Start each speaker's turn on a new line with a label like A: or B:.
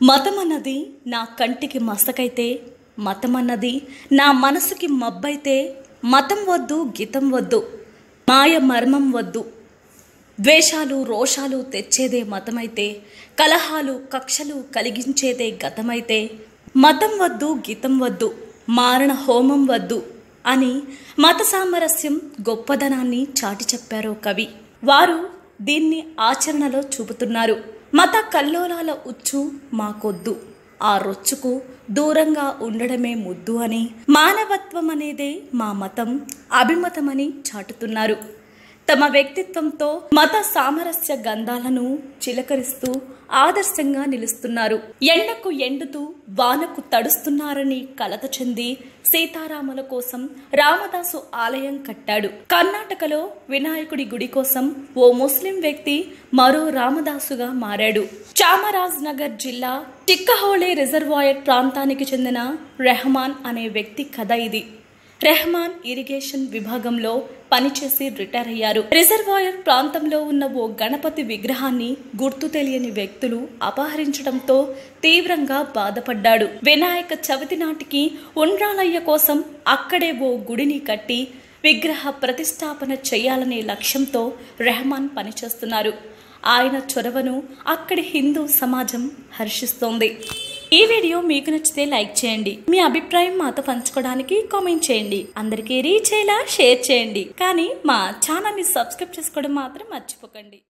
A: మతం అన్నది నా కంటికి మసకైతే మతం అన్నది నా మనసుకి మబ్బైతే మతం వద్దు గీతం వద్దు మాయ మర్మం వద్దు ద్వేషాలు రోషాలు తెచ్చేదే మతమైతే కలహాలు కక్షలు కలిగించేదే గతమైతే మతం వద్దు గీతం వద్దు మారణ హోమం వద్దు అని మత సామరస్యం గొప్పదనాన్ని చాటి చెప్పారు కవి వారు దీన్ని ఆచరణలో చూపుతున్నారు మత కల్లోలాల ఉచ్చు మాకొద్దు ఆ రొచ్చుకు దూరంగా ఉండడమే ముద్దు అని మానవత్వం అనేదే మా మతం అభిమతమని చాటుతున్నారు తమ వ్యక్తిత్వంతో మత సామరస్య గంధాలను చిలకరిస్తూ ఆదర్శంగా నిలుస్తున్నారు ఎండకు ఎండుతూ వానకు తడుస్తున్నారని కలత చెంది సీతారాముల కోసం రామదాసు ఆలయం కట్టాడు కర్ణాటకలో వినాయకుడి గుడి కోసం ఓ ముస్లిం వ్యక్తి మరో రామదాసుగా మారాడు చామరాజ్ నగర్ జిల్లా టిక్కహోళే రిజర్వాయర్ ప్రాంతానికి చెందిన రెహమాన్ అనే వ్యక్తి కథ ఇది రెహమాన్ ఇరిగేషన్ విభాగంలో పనిచేసి రిటైర్ అయ్యారు రిజర్వాయర్ ప్రాంతంలో ఉన్న ఓ గణపతి విగ్రహాన్ని గుర్తు తెలియని వ్యక్తులు అపహరించడంతో తీవ్రంగా బాధపడ్డాడు వినాయక చవితి నాటికి ఉండ్రాలయ్య కోసం అక్కడే ఓ గుడిని కట్టి విగ్రహ ప్రతిష్టాపన చేయాలనే లక్ష్యంతో రెహమాన్ పనిచేస్తున్నారు ఆయన చొరవను అక్కడి హిందూ సమాజం హర్షిస్తోంది ఈ వీడియో మీకు నచ్చితే లైక్ చేయండి మీ అభిప్రాయం మాతో పంచుకోవడానికి కామెంట్ చేయండి అందరికీ రీచ్ అయ్యేలా షేర్ చేయండి కానీ మా ఛానల్ని సబ్స్క్రైబ్ చేసుకోవడం మాత్రం మర్చిపోకండి